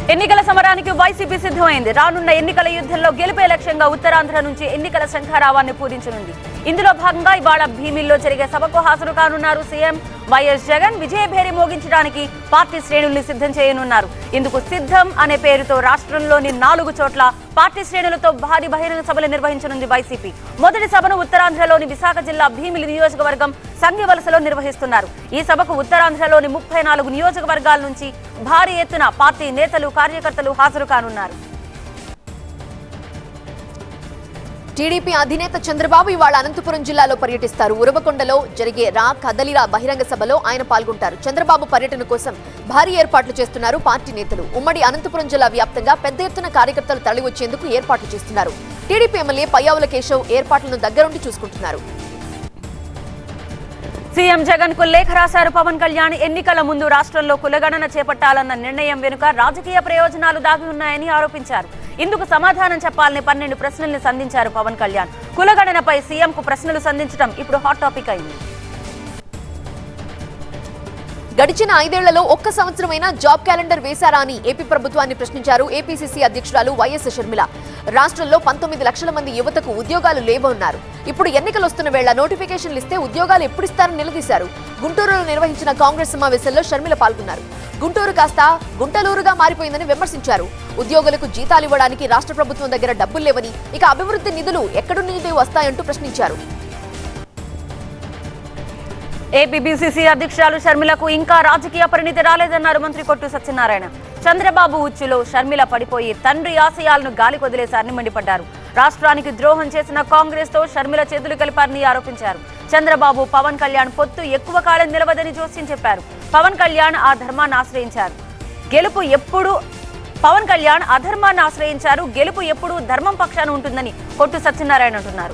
ఎన్నికల సమరానికి వైసీపీ సిద్ధమైంది రానున్న ఎన్నికల యుద్ధంలో గెలుపే లక్ష్యంగా ఉత్తరాంధ్ర నుంచి ఎన్నికల శంఖారావాన్ని పూరించనుంది ఇందులో భాగంగా ఇవాళ భీమిల్లో జరిగే సభకు హాజరు కానున్నారు సీఎం వైఎస్ జగన్ విజయభేరి మోగించడానికి పార్టీ శ్రేణుల్ని సిద్ధం చేయనున్నారు ఇందుకు సిద్ధం అనే పేరుతో రాష్ట్రంలోని నాలుగు చోట్ల పార్టీ శ్రేణులతో భారీ బహిరంగ సభలు నిర్వహించనుంది వైసీపీ మొదటి సభను ఉత్తరాంధ్రలోని విశాఖ జిల్లా భీమిలి నియోజకవర్గం సంఘవలసలో నిర్వహిస్తున్నారు ఈ సభకు ఉత్తరాంధ్రలోని ముప్పై నాలుగు నియోజకవర్గాల నుంచి భారీ ఎత్తున పార్టీ నేతలు కార్యకర్తలు హాజరు కానున్నారు టీడీపీ అధినేత చంద్రబాబు ఇవాళ అనంతపురం జిల్లాలో పర్యటిస్తారు ఉరవకొండలో జరిగే రా కదలిరా బహిరంగ సభలో ఆయన పాల్గొంటారు చంద్రబాబు పర్యటన కోసం భారీ ఏర్పాట్లు చేస్తున్నారు పార్టీ నేతలు ఉమ్మడి అనంతపురం జిల్లా వ్యాప్తంగా పెద్ద ఎత్తున కార్యకర్తలు తరలివచ్చేందుకు ఏర్పాట్లు చేస్తున్నారు టీడీపీ ఎమ్మెల్యే పయ్యావుల కేశవ్ ఏర్పాట్లను దగ్గరుండి చూసుకుంటున్నారు సీఎం జగన్ కు లేఖ రాశారు పవన్ కళ్యాణ్ ఎన్నికల ముందు రాష్ట్రంలో కులగణన చేపట్టాలన్న నిర్ణయం వెనుక రాజకీయ ప్రయోజనాలు దాగి ఉన్నాయని ఆరోపించారు ఇందుకు సమాధానం చెప్పాలని పన్నెండు ప్రశ్నల్ని సంధించారు పవన్ కళ్యాణ్ కులగణనపై సీఎం కు ప్రశ్నలు సంధించడం ఇప్పుడు హాట్ టాపిక్ అయింది గడిచిన ఐదేళ్లలో ఒక్క సంవత్సరమైనా జాబ్ క్యాలెండర్ వేశారా అని ఏపీ ప్రభుత్వాన్ని ప్రశ్నించారు ఏపీసీసీ అధ్యక్షురాలు వైఎస్ షర్మిల రాష్ట్రంలో పంతొమ్మిది లక్షల మంది యువతకు ఉద్యోగాలు లేవన్నారు ఇప్పుడు ఎన్నికలు వస్తున్న వేళ నోటిఫికేషన్లు ఇస్తే ఉద్యోగాలు ఎప్పుడు ఇస్తారని నిలదీశారు గుంటూరులో నిర్వహించిన కాంగ్రెస్ సమావేశంలో షర్మిల పాల్గొన్నారు గుంటూరు కాస్త గుంటలూరుగా మారిపోయిందని విమర్శించారు ఉద్యోగులకు జీతాలు ఇవ్వడానికి రాష్ట్ర ప్రభుత్వం దగ్గర డబ్బులు లేవని ఇక అభివృద్ధి నిధులు ఎక్కడి నుంచి వస్తాయంటూ ప్రశ్నించారు ఏపీబీసీసీ అధ్యక్షురాలు షర్మిలకు ఇంకా రాజకీయ పరిణితి రాలేదన్నారు మంత్రి కొట్టు సత్యనారాయణ చంద్రబాబు ఉచ్చులో షర్మిల పడిపోయి తండ్రి ఆశయాలను గాలి కొదిలేశారని మండిపడ్డారు రాష్ట్రానికి ద్రోహం చేసిన కాంగ్రెస్ తో షర్మిల చేతులు కలిపారని ఆరోపించారు చంద్రబాబు పవన్ కళ్యాణ్ పొత్తు ఎక్కువ కాలం నిలవదని జోస్యం చెప్పారు పవన్ కళ్యాణ్ ఆ ధర్మాన్ని ఆశ్రయించారు గెలుపు ఎప్పుడు పవన్ కళ్యాణ్ అధర్మాన్ని ఆశ్రయించారు గెలుపు ఎప్పుడు ధర్మం పక్షాన ఉంటుందని కొట్టు సత్యనారాయణ అంటున్నారు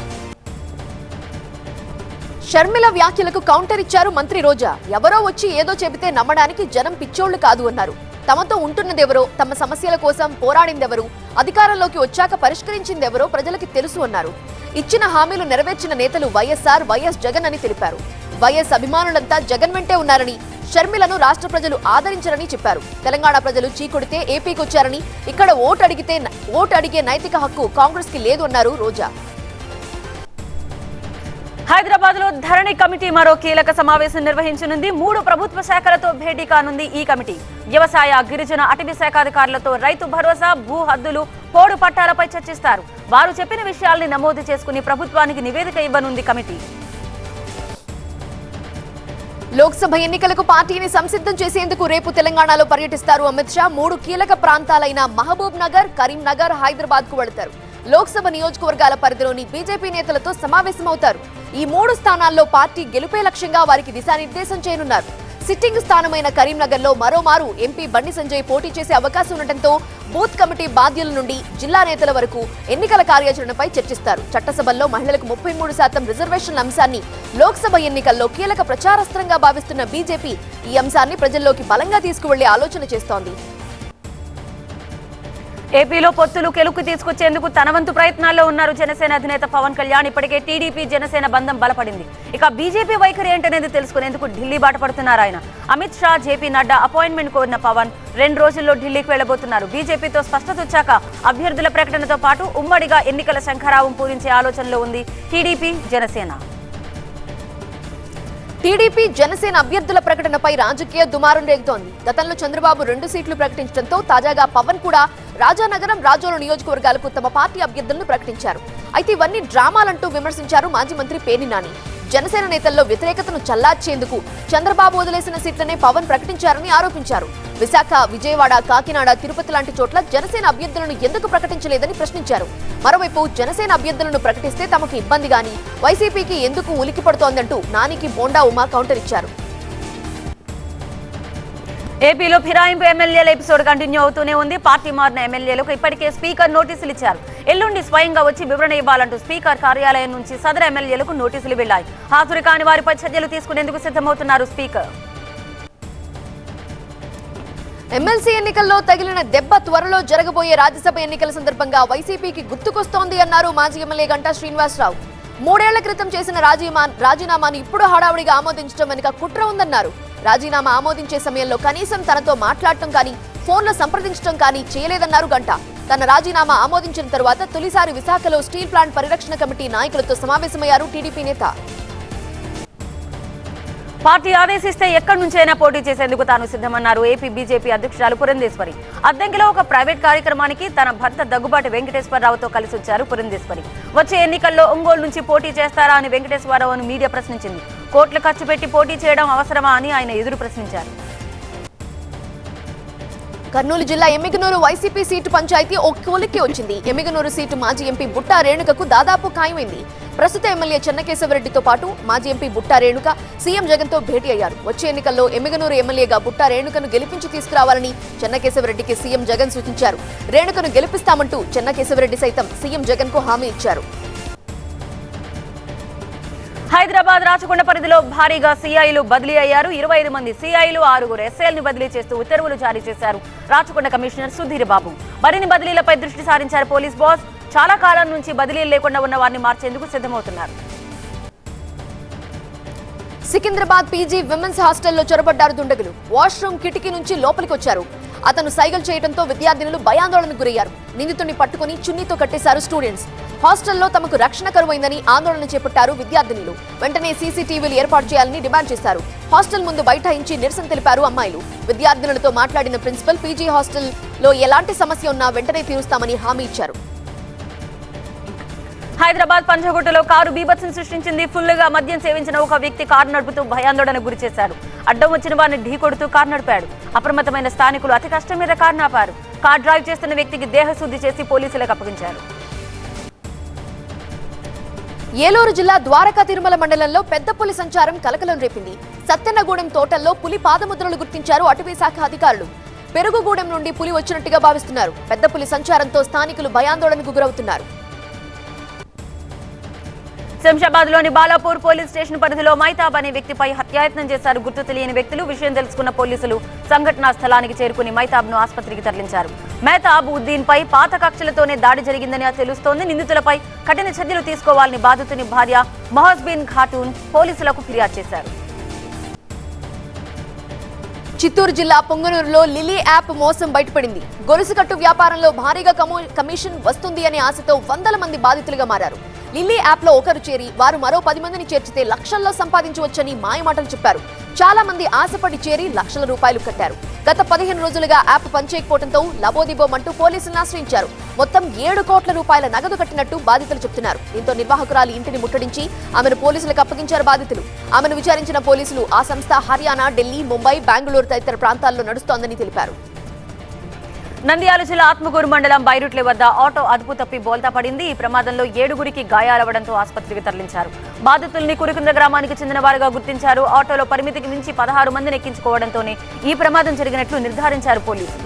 షర్మిల వ్యాఖ్యలకు కౌంటర్ ఇచ్చారు మంత్రి రోజా ఎవరో వచ్చి ఏదో చెబితే నమ్మడానికి జనం పిచ్చోళ్లు కాదు అన్నారు తమతో ఉంటున్నదెవరో తమ సమస్యల కోసం పోరాడిందెవరు అధికారంలోకి వచ్చాక పరిష్కరించిందెవరో ప్రజలకి తెలుసు అన్నారు ఇచ్చిన హామీలు నెరవేర్చిన నేతలు వైఎస్ఆర్ వైఎస్ జగన్ అని తెలిపారు వైఎస్ అభిమానులంతా జగన్ వెంటే ఉన్నారని షర్మిలను రాష్ట్ర ప్రజలు ఆదరించరని చెప్పారు తెలంగాణ ప్రజలు చీకొడితే ఏపీకి వచ్చారని ఇక్కడ ఓటు అడిగితే ఓటు అడిగే నైతిక హక్కు కాంగ్రెస్ కి లేదు అన్నారు రోజా హైదరాబాద్ లో ధరణి కమిటీ మరో కీలక సమావేశం నిర్వహించనుంది మూడు ప్రభుత్వ శాఖలతో భేటీ కానుంది ఈ కమిటీ వ్యవసాయ గిరిజన అటవీ శాఖాధికారులతో రైతు భరోసా భూ హద్దులు పోడు పట్టాలపై చర్చిస్తారు వారు చెప్పిన విషయాల్ని నమోదు చేసుకుని ప్రభుత్వానికి నివేదిక ఇవ్వనుంది కమిటీ లోక్సభ ఎన్నికలకు పార్టీని సంసిద్ధం చేసేందుకు రేపు తెలంగాణలో పర్యటిస్తారు అమిత్ షా మూడు కీలక ప్రాంతాలైన మహబూబ్ నగర్ కరీంనగర్ హైదరాబాద్ కు వెళతారు లోక్సభ నియోజకవర్గాల పరిధిలోని బీజేపీ నేతలతో సమావేశమవుతారు ఈ మూడు స్థానాల్లో పార్టీ గెలుపే లక్ష్యంగా వారికి దిశానిర్దేశం చేయనున్నారు సిట్టింగ్ స్థానమైన కరీంనగర్లో మరోమారు ఎంపీ బండి సంజయ్ పోటీ చేసే అవకాశం ఉండటంతో బూత్ కమిటీ బాధ్యుల నుండి జిల్లా నేతల వరకు ఎన్నికల కార్యాచరణపై చర్చిస్తారు చట్టసభల్లో మహిళలకు ముప్పై మూడు శాతం రిజర్వేషన్ల అంశాన్ని లోక్సభ ఎన్నికల్లో కీలక ప్రచారాస్త్రంగా భావిస్తున్న బీజేపీ ఈ అంశాన్ని ప్రజల్లోకి బలంగా తీసుకువెళ్లే ఆలోచన చేస్తోంది ఏపీలో పొత్తులు కెలుకు తీసుకొచ్చేందుకు తన వంతు ప్రయత్నాల్లో ఉన్నారు జనసేన అధినేత పవన్ కళ్యాణ్ ఇప్పటికే టీడీపీ జనసేన బంధం బలపడింది ఇక బీజేపీ వైఖరి ఏంటనేది తెలుసుకునేందుకు ఢిల్లీ బాట పడుతున్నారు ఆయన అమిత్ షా జేపీ నడ్డా అపాయింట్మెంట్ కోరిన పవన్ రెండు రోజుల్లో ఢిల్లీకి వెళ్లబోతున్నారు బీజేపీతో స్పష్టత వచ్చాక అభ్యర్థుల ప్రకటనతో పాటు ఉమ్మడిగా ఎన్నికల శంఖారావం పూరించే ఆలోచనలో ఉంది టీడీపీ జనసేన టీడీపీ జనసేన అభ్యర్థుల ప్రకటనపై రాజకీయ దుమారం రేగుతోంది గతంలో చంద్రబాబు రెండు సీట్లు ప్రకటించడంతో తాజాగా పవన్ కూడా రాజానగరం రాజోలు నియోజకవర్గాలకు తమ పార్టీ అభ్యర్థులను ప్రకటించారు అయితే ఇవన్నీ డ్రామాలంటూ విమర్శించారు మాజీ మంత్రి పేర్ని నాని జనసేన నేతల్లో వ్యతిరేకతను చల్లార్చేందుకు చంద్రబాబు వదిలేసిన సీట్లనే పవన్ ప్రకటించారని ఆరోపించారు విశాఖ విజయవాడ కాకినాడ తిరుపతి లాంటి చోట్ల జనసేన అభ్యర్థులను ఎందుకు ప్రకటించలేదని ప్రశ్నించారు మరోవైపు జనసేన అభ్యర్థులను ప్రకటిస్తే తమకు ఇబ్బంది గాని వైసీపీకి ఎందుకు ఉలికి పడుతోందంటూ నానికి బోండా ఉమా కౌంటర్ ఇచ్చారు ఏపీలో ఫిరాయింపు ఎమ్మెల్యేల ఎపిసోడ్ కంటిన్యూ అవుతూనే ఉంది పార్టీ మారిన ఎమ్మెల్యేలకు ఇప్పటికే స్పీకర్ నోటీసులు ఇచ్చారు ఎల్లుండి స్వయంగా వచ్చి వివరణ ఇవ్వాలంటూ స్పీకర్ కార్యాలయం నుంచి సదరు ఎమ్మెల్యేలకు నోటీసులు వెళ్లాయి హాజరు కాని వారిపై చర్యలు తీసుకునేందుకు సిద్ధమవుతున్నారు స్పీకర్ ఎమ్మెల్సీ ఎన్నికల్లో తగిలిన దెబ్బ త్వరలో జరగబోయే రాజ్యసభ ఎన్నికల సందర్భంగా వైసీపీకి గుర్తుకొస్తోంది అన్నారు మాజీ ఎమ్మెల్యే గంటా శ్రీనివాసరావు మూడేళ్ల క్రితం చేసిన రాజీమా రాజీనామాను ఇప్పుడు హడావుడిగా ఆమోదించడం వెనుక కుట్ర ఉందన్నారు రాజీనామా ఆమోదించే సమయంలో కనీసం తనతో మాట్లాడటం కానీ ఫోన్లో సంప్రదించడం కానీ చేయలేదన్నారు గంట తన రాజీనామా ఆమోదించిన తరువాత తొలిసారి విశాఖలో స్టీల్ ప్లాంట్ పరిరక్షణ కమిటీ నాయకులతో సమావేశమయ్యారు టీడీపీ నేత పార్టీ ఆదేశిస్తే ఎక్కడి నుంచైనా పోటీ చేసేందుకు తాను సిద్ధమన్నారు ఏపీ బీజేపీ అధ్యక్షురాలు పురంధేశ్వరి అద్దెంకిలో ఒక ప్రైవేట్ కార్యక్రమానికి తన భర్త దగ్గుబాటి వెంకటేశ్వరరావుతో కలిసి వచ్చారు పురంధేశ్వరి వచ్చే ఎన్నికల్లో ఒంగోలు నుంచి పోటీ చేస్తారా అని వెంకటేశ్వరరావును మీడియా ప్రశ్నించింది కోట్లు ఖర్చు పెట్టి పోటీ చేయడం అవసరమా అని ఆయన ఎదురు ప్రశ్నించారు కర్నూలు జిల్లా ఎమ్మిగనూరు వైసీపీ సీటు పంచాయతీ ఓ కోలిక్కి వచ్చింది ఎమ్మిగనూరు సీటు మాజీ ఎంపీ బుట్టా రేణుకకు దాదాపు ఖాయమైంది ప్రస్తుత ఎమ్మెల్యే చెన్నకేశవరెడ్డితో పాటు మాజీ ఎంపీ బుట్టా రేణుక సీఎం జగన్ తో భేటీ అయ్యారు వచ్చే ఎన్నికల్లో ఎమ్మిగనూరు ఎమ్మెల్యేగా బుట్టా రేణుకను గెలిపించి తీసుకురావాలని చెన్నకేశవరెడ్డికి సీఎం జగన్ సూచించారు రేణుకను గెలిపిస్తామంటూ చెన్నకేశవరెడ్డి సైతం సీఎం జగన్ కు హామీ ఇచ్చారు హైదరాబాద్ రాచకొండ పరిధిలో భారీగా సీఐలు బదిలీ అయ్యారు ఇరవై ఐదు మంది సీఐలు ఆరుగురు ఎస్ఐల్ని బదిలీ చేస్తూ ఉత్తర్వులు జారీ చేశారు రాచకొండ కమిషనర్ సుధీర్ బాబు మరిన్ని బదిలీలపై దృష్టి సారించారు పోలీస్ బాస్ చాలా కాలం నుంచి బదిలీలు లేకుండా ఉన్న వారిని మార్చేందుకు సిద్ధమవుతున్నారు సికింద్రాబాద్ పీజీ విమెన్స్ హాస్టల్లో చొరబడ్డారు దుండగులు వాష్రూమ్ కిటికీ నుంచి లోపలికి వచ్చారు అతను సైగల్ చేయడంతో విద్యార్థినులు భయాందోళనకు గురయ్యారు నిందితుడిని పట్టుకుని చున్నీతో కట్టేశారు స్టూడెంట్స్ హాస్టల్లో తమకు రక్షణ కరువైందని ఆందోళన చేపట్టారు విద్యార్థినులు వెంటనే సీసీటీవీలు ఏర్పాటు చేయాలని డిమాండ్ చేశారు హాస్టల్ ముందు బైఠాయించి నిరసన తెలిపారు అమ్మాయిలు విద్యార్థినులతో మాట్లాడిన ప్రిన్సిపల్ పీజీ హాస్టల్లో ఎలాంటి సమస్య ఉన్నా వెంటనే తీరుస్తామని హామీ ఇచ్చారు హైదరాబాద్ పంచగుట్టలో కారు బీభత్సం సృష్టించింది ఫుల్లుగా మద్యం సేవించిన ఒక వ్యక్తి కారు నడుపుతూ భయాందోళనకు గురి చేశాడు అడ్డం వచ్చిన వారిని ఢీకొడుతూ కారు నడిపాడు అప్రమత్తమైన స్థానికులు అతి కష్టం మీద కారు నాపారు కార్ డ్రైవ్ చేస్తున్న వ్యక్తికి దేహశుద్ధి చేసి పోలీసులకు అప్పగించారు ఏలూరు జిల్లా ద్వారకా తిరుమల మండలంలో పెద్ద పులి సంచారం కలకలం రేపింది సత్తెన్నగూడెం తోటల్లో పులి పాదముద్రలు గుర్తించారు అటవీ శాఖ అధికారులు పెరుగుగూడెం నుండి పులి వచ్చినట్టుగా భావిస్తున్నారు పెద్ద పులి సంచారంతో స్థానికులు భయాందోళనకు గురవుతున్నారు శంషాబాద్ లోని బాలాపూర్ పోలీస్ స్టేషన్ పరిధిలో మైతాబ్ అనే వ్యక్తిపై హత్యాయత్నం చేశారు గుర్తు తెలియని వ్యక్తులు విషయం తెలుసుకున్న పోలీసులు సంఘటనా స్థలానికి చేరుకుని మైతాబ్ ను ఆసుపత్రికి తరలించారు మేతాబ్ ఉద్దీన్ పై పాత కక్షలతోనే దాడి జరిగిందని తెలుస్తోంది నిందితులపై కఠిన చర్యలు తీసుకోవాలని బాధితుని భార్య మొహస్బిన్ ఖాటూన్ పోలీసులకు ఫిర్యాదు చేశారు చిత్తూరు జిల్లా పొంగనూరులో లిలీ యాప్ మోసం బయటపడింది గొలుసుకట్టు వ్యాపారంలో భారీగా కమో- కమిషన్ వస్తుంది అనే ఆశతో వందల మంది బాధితులుగా మారారు లిల్లీ యాప్ లో ఒకరు చేరి వారు మరో పది మందిని చేర్చితే లక్షల్లో సంపాదించవచ్చని మాయమాటలు చెప్పారు చాలా మంది ఆశపడి చేరి లక్షల రూపాయలు కట్టారు గత పదిహేను రోజులుగా యాప్ పనిచేయకపోవడంతో లబోదిబోమంటూ పోలీసులను ఆశ్రయించారు మొత్తం ఏడు కోట్ల రూపాయల నగదు కట్టినట్టు బాధితులు చెప్తున్నారు దీంతో నిర్వాహకురాలు ఇంటిని ముట్టడించి ఆమెను పోలీసులకు అప్పగించారు బాధితులు ఆమెను విచారించిన పోలీసులు ఆ సంస్థ హర్యానా ఢిల్లీ ముంబై బెంగళూరు తదితర ప్రాంతాల్లో నడుస్తోందని తెలిపారు నంద్యాల జిల్లా ఆత్మకూరు మండలం బైరుట్ల వద్ద ఆటో అదుపు తప్పి బోల్తా పడింది ఈ ప్రమాదంలో ఏడుగురికి గాయాలవడంతో ఆసుపత్రికి తరలించారు బాధితుల్ని కురికుంద గ్రామానికి చెందిన వారుగా గుర్తించారు ఆటోలో పరిమితికి మించి పదహారు మందిని ఎక్కించుకోవడంతోనే ఈ ప్రమాదం జరిగినట్లు నిర్ధారించారు పోలీసులు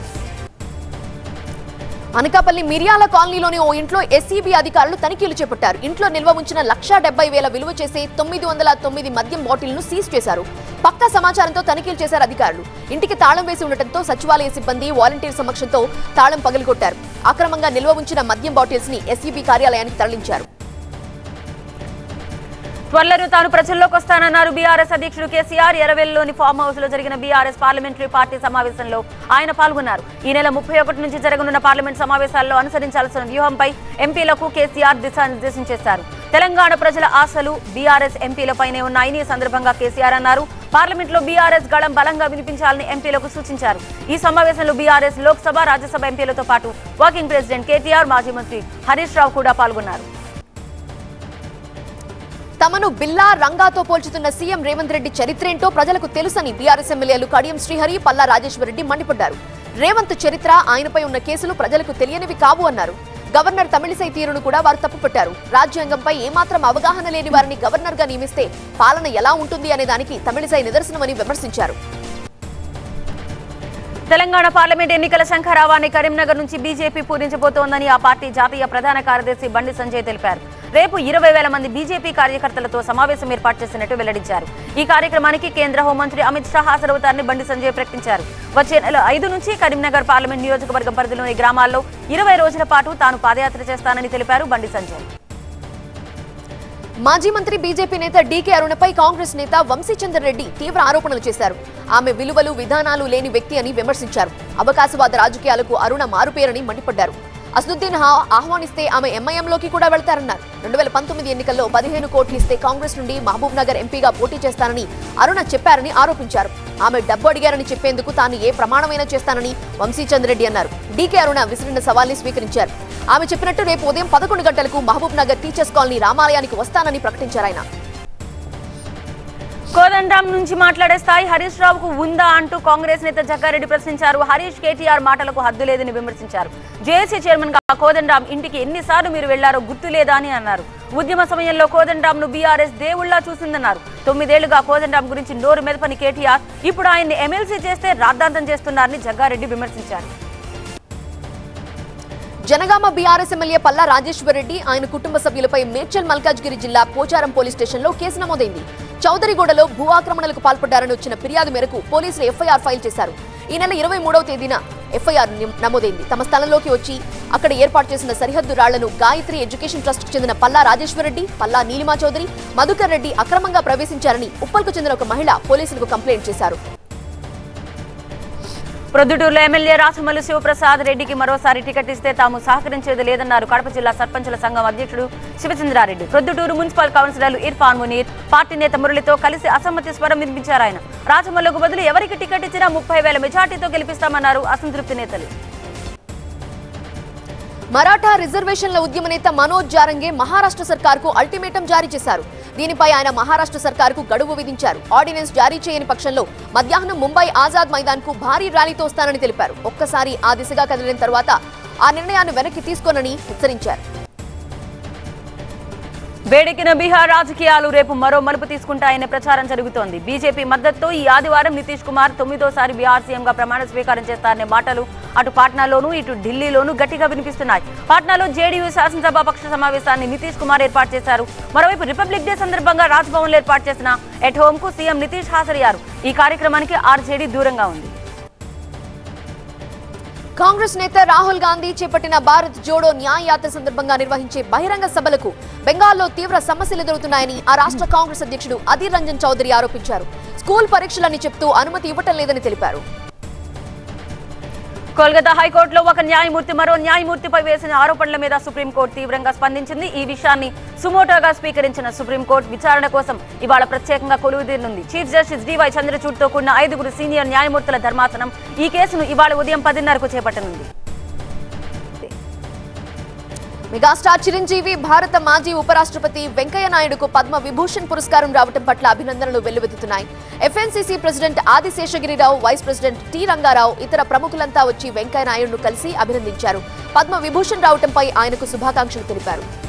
అనకాపల్లి మిర్యాల కాలనీలోని ఓ ఇంట్లో ఎస్సీబీ అధికారులు తనిఖీలు చేపట్టారు ఇంట్లో నిల్వ ఉంచిన లక్షా డెబ్బై వేల విలువ చేసే తొమ్మిది వందల తొమ్మిది మద్యం బాటిల్ను సీజ్ చేశారు పక్కా సమాచారంతో తనిఖీలు చేశారు అధికారులు ఇంటికి తాళం వేసి ఉండటంతో సచివాలయ సిబ్బంది వాలంటీర్ సమక్షంతో తాళం పగలగొట్టారు అక్రమంగా నిల్వ ఉంచిన మద్యం బాటిల్స్ ని ఎస్సీబీ కార్యాలయానికి తరలించారు త్వరలో తాను ప్రజల్లోకి వస్తానన్నారు బీఆర్ఎస్ అధ్యక్షుడు కేసీఆర్ ఎరవెల్లిలోని ఫామ్ హౌస్ లో జరిగిన బీఆర్ఎస్ పార్లమెంటరీ పార్టీ సమావేశంలో ఆయన పాల్గొన్నారు ఈ నెల ముప్పై ఒకటి నుంచి జరగనున్న పార్లమెంట్ సమావేశాల్లో అనుసరించాల్సిన వ్యూహంపై ఎంపీలకు కేసీఆర్ దిశానిర్దేశం చేశారు తెలంగాణ ప్రజల ఆశలు బీఆర్ఎస్ ఎంపీలపైనే ఉన్నాయని ఈ సందర్భంగా కేసీఆర్ అన్నారు పార్లమెంట్ లో బీఆర్ఎస్ గళం బలంగా వినిపించాలని ఎంపీలకు సూచించారు ఈ సమావేశంలో బీఆర్ఎస్ లోక్సభ రాజ్యసభ ఎంపీలతో పాటు వర్కింగ్ ప్రెసిడెంట్ కేటీఆర్ మాజీ మంత్రి హరీష్ రావు కూడా పాల్గొన్నారు తమను బిల్లా రంగాతో పోల్చుతున్న సీఎం రేవంత్ రెడ్డి చరిత్రేంటో ప్రజలకు తెలుసని బీఆర్ఎస్ ఎమ్మెల్యేలు కడియం శ్రీహరి పల్లా రాజేశ్వరరెడ్డి మండిపడ్డారు రేవంత్ చరిత్ర ఆయనపై ఉన్న కేసులు ప్రజలకు తెలియనివి కావు అన్నారు గవర్నర్ తమిళిసై తీరును కూడా వారు తప్పుపట్టారు రాజ్యాంగంపై ఏమాత్రం అవగాహన లేని వారిని గవర్నర్ గా నియమిస్తే పాలన ఎలా ఉంటుంది అనే దానికి తమిళిసై నిదర్శనమని విమర్శించారు తెలంగాణ పార్లమెంట్ ఎన్నికల శంఖారావాన్ని కరీంనగర్ నుంచి బీజేపీ పూరించబోతోందని ఆ పార్టీ జాతీయ ప్రధాన కార్యదర్శి బండి సంజయ్ తెలిపారు రేపు ఇరవై వేల మంది బీజేపీ కార్యకర్తలతో సమావేశం ఏర్పాటు చేసినట్టు వెల్లడించారు ఈ కార్యక్రమానికి కేంద్ర హోంమంత్రి అమిత్ షా హాజరవుతారని బండి సంజయ్ ప్రకటించారు వచ్చే నెల ఐదు నుంచి కరీంనగర్ పార్లమెంట్ నియోజకవర్గం పరిధిలోని గ్రామాల్లో ఇరవై రోజుల పాటు తాను పాదయాత్ర చేస్తానని తెలిపారు బండి సంజయ్ మాజీ మంత్రి బీజేపీ నేత డీకే అరుణపై కాంగ్రెస్ నేత వంశీచందర్ రెడ్డి తీవ్ర ఆరోపణలు చేశారు ఆమె విలువలు విధానాలు లేని వ్యక్తి అని విమర్శించారు అవకాశవాద రాజకీయాలకు అరుణ మారుపేరని మండిపడ్డారు అసదుద్దీన్ హా ఆహ్వానిస్తే ఆమె ఎంఐఎంలోకి కూడా వెళ్తారన్నారు రెండు వేల పంతొమ్మిది ఎన్నికల్లో పదిహేను కోట్లు ఇస్తే కాంగ్రెస్ నుండి మహబూబ్ నగర్ ఎంపీగా పోటీ చేస్తానని అరుణ చెప్పారని ఆరోపించారు ఆమె డబ్బు అడిగారని చెప్పేందుకు తాను ఏ ప్రమాణమైనా చేస్తానని వంశీచంద్ రెడ్డి అన్నారు డీకే అరుణ విసిరిన సవాల్ని స్వీకరించారు ఆమె చెప్పినట్టు రేపు ఉదయం పదకొండు గంటలకు మహబూబ్ నగర్ టీచర్స్ కాలనీ రామాలయానికి వస్తానని ప్రకటించారు ఆయన కోదండరాం నుంచి మాట్లాడే స్థాయి హరీష్ రావుకు ఉందా అంటూ కాంగ్రెస్ నేత జగ్గారెడ్డి ప్రశ్నించారు హరీష్ కేటీఆర్ మాటలకు హద్దు లేదని విమర్శించారు జేఏసీ చైర్మన్ గా కోదండరాం ఇంటికి ఎన్నిసార్లు మీరు వెళ్లారో గుర్తు లేదా అని అన్నారు ఉద్యమ సమయంలో కోదండరాం ను బీఆర్ఎస్ దేవుళ్లా చూసిందన్నారు తొమ్మిదేళ్లుగా కోదండరాం గురించి నోరు మెదపని కేటీఆర్ ఇప్పుడు ఆయన్ని ఎమ్మెల్సీ చేస్తే రాద్ధాంతం చేస్తున్నారని జగ్గారెడ్డి విమర్శించారు జనగామ బీఆర్ఎస్ ఎమ్మెల్యే పల్లా రాజేశ్వర్ రెడ్డి ఆయన కుటుంబ సభ్యులపై మేడ్చల్ మల్కాజ్గిరి జిల్లా పోచారం పోలీస్ స్టేషన్లో కేసు నమోదైంది చౌదరిగూడలో భూ ఆక్రమణలకు పాల్పడ్డారని వచ్చిన ఫిర్యాదు మేరకు పోలీసులు ఎఫ్ఐఆర్ ఫైల్ చేశారు ఈ నెల ఇరవై మూడవ తేదీన ఎఫ్ఐఆర్ నమోదైంది తమ స్థలంలోకి వచ్చి అక్కడ ఏర్పాటు చేసిన సరిహద్దు రాళ్లను గాయత్రి ఎడ్యుకేషన్ ట్రస్ట్ చెందిన పల్లా రాజేశ్వర్ రెడ్డి పల్లా నీలిమా చౌదరి మధుకర్ రెడ్డి అక్రమంగా ప్రవేశించారని ఉప్పల్కు చెందిన ఒక మహిళ పోలీసులకు కంప్లైంట్ చేశారు ప్రొద్దుటూరులో ఎమ్మెల్యే రాసమల్లి శివప్రసాద్ రెడ్డికి మరోసారి టికెట్ ఇస్తే తాము సహకరించేది లేదన్నారు కడప జిల్లా సర్పంచుల సంఘం అధ్యక్షుడు శివచంద్రారెడ్డి ప్రొద్దుటూరు మున్సిపల్ కౌన్సిలర్లు ఇర్ఫాన్ మునీర్ పార్టీ నేత మురళితో కలిసి అసమ్మతి స్వరం వినిపించారు ఆయన రాజమల్లుకు బదులు ఎవరికి టికెట్ ఇచ్చినా ముప్పై వేల మెజార్టీతో గెలిపిస్తామన్నారు అసంతృప్తి నేతలు మరాఠా రిజర్వేషన్ల ఉద్యమ నేత మనోజ్ జారంగే మహారాష్ట్ర సర్కార్కు అల్టిమేటం జారీ చేశారు దీనిపై ఆయన మహారాష్ట్ర సర్కార్కు గడువు విధించారు ఆర్డినెన్స్ జారీ చేయని పక్షంలో మధ్యాహ్నం ముంబై ఆజాద్ మైదాన్కు భారీ ర్యాలీతో వస్తానని తెలిపారు ఒక్కసారి ఆ దిశగా కదిలిన తర్వాత ఆ నిర్ణయాన్ని వెనక్కి తీసుకోనని హెచ్చరించారు వేడెక్కిన బీహార్ రాజకీయాలు రేపు మరో మలుపు తీసుకుంటాయనే ప్రచారం జరుగుతోంది బీజేపీ మద్దతుతో ఈ ఆదివారం నితీష్ కుమార్ తొమ్మిదోసారి బీహార్ సీఎంగా ప్రమాణ స్వీకారం చేస్తారనే మాటలు అటు పాట్నాలోనూ ఇటు ఢిల్లీలోనూ గట్టిగా వినిపిస్తున్నాయి పాట్నాలో జేడీయూ శాసనసభ పక్ష సమావేశాన్ని నితీష్ కుమార్ ఏర్పాటు చేశారు మరోవైపు రిపబ్లిక్ డే సందర్భంగా రాజ్భవన్ లో ఏర్పాటు చేసిన ఎట్ హోమ్ కు సీఎం నితీష్ హాజరయ్యారు ఈ కార్యక్రమానికి ఆర్జేడీ దూరంగా ఉంది కాంగ్రెస్ నేత రాహుల్ గాంధీ చేపట్టిన భారత్ జోడో న్యాయ యాత్ర సందర్భంగా నిర్వహించే బహిరంగ సభలకు బెంగాల్లో తీవ్ర సమస్యలు ఎదురవుతున్నాయని ఆ రాష్ట్ర కాంగ్రెస్ అధ్యక్షుడు అధీర్ రంజన్ చౌదరి ఆరోపించారు స్కూల్ పరీక్షలని చెప్తూ అనుమతి ఇవ్వటం లేదని తెలిపారు కోల్కతా హైకోర్టులో ఒక న్యాయమూర్తి మరో న్యాయమూర్తిపై వేసిన ఆరోపణల మీద సుప్రీంకోర్టు తీవ్రంగా స్పందించింది ఈ విషయాన్ని సుమోటోగా స్వీకరించిన సుప్రీంకోర్టు విచారణ కోసం ఇవాళ ప్రత్యేకంగా కొలువుదీరనుంది చీఫ్ జస్టిస్ డివై చంద్రచూడ్తో కూడిన ఐదుగురు సీనియర్ న్యాయమూర్తుల ధర్మాసనం ఈ కేసును ఇవాళ ఉదయం పదిన్నరకు చేపట్టనుంది మెగాస్టార్ చిరంజీవి భారత మాజీ ఉపరాష్ట్రపతి వెంకయ్య నాయుడుకు పద్మ విభూషణ్ పురస్కారం రావటం పట్ల అభినందనలు వెల్లువెత్తుతున్నాయి FNCC president Adi Seshagirirao vice president T Rangarao ఇతర ప్రముఖులంతా వచ్చి వెంకయ్య నాయుడును కలిసి అభినందించారు పద్మ విభూషణ్ రావటంపై ఆయనకు శుభాకాంక్షలు తెలిపారు